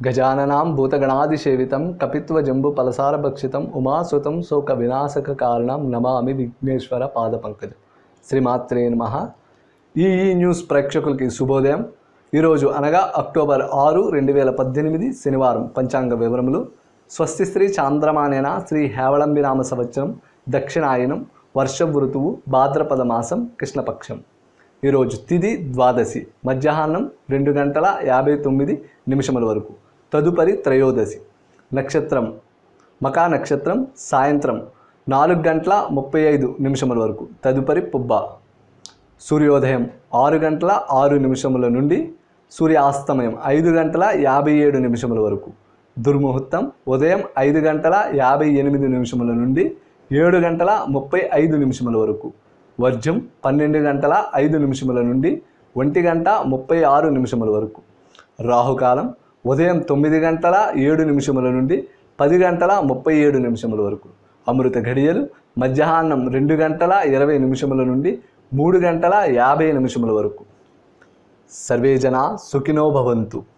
గజాననాం భూతగణాదిసేవితం కపిత్వ జంబు పలసారభక్షితం ఉమాసుతం శోక వినాశక కారణం నమామి విఘ్నేశ్వర పాద పంకజం శ్రీమాత్రే నమ ఈ ఈ న్యూస్ ప్రేక్షకులకి శుభోదయం ఈరోజు అనగా అక్టోబర్ ఆరు రెండు వేల పద్దెనిమిది శనివారం పంచాంగ వివరములు స్వస్తి శ్రీ చాంద్రమానేన శ్రీ హేవళంబి నామ సంవత్సరం దక్షిణాయనం వర్ష ఋతువు భాద్రపద మాసం కృష్ణపక్షం ఈరోజు తిది ద్వాదశి మధ్యాహ్నం రెండు గంటల యాభై తొమ్మిది నిమిషముల వరకు తదుపరి త్రయోదశి నక్షత్రం మకా నక్షత్రం సాయంత్రం నాలుగు గంటల ముప్పై ఐదు నిమిషముల వరకు తదుపరి పుబ్బ సూర్యోదయం ఆరు గంటల ఆరు నిమిషముల నుండి సూర్యాస్తమయం ఐదు గంటల యాభై ఏడు నిమిషముల వరకు దుర్ముహూర్తం ఉదయం ఐదు గంటల యాభై ఎనిమిది నిమిషముల నుండి ఏడు గంటల ముప్పై ఐదు నిమిషముల వరకు వర్జం పన్నెండు గంటల ఐదు నిమిషముల నుండి ఒంటి గంట ముప్పై ఆరు నిమిషముల వరకు రాహుకాలం ఉదయం తొమ్మిది గంటల ఏడు నిమిషముల నుండి పది గంటల ముప్పై ఏడు నిమిషముల వరకు అమృత ఘడియలు మధ్యాహ్నం రెండు గంటల ఇరవై నిమిషముల నుండి మూడు గంటల యాభై నిమిషముల వరకు సర్వే జన సుఖినో భవంతు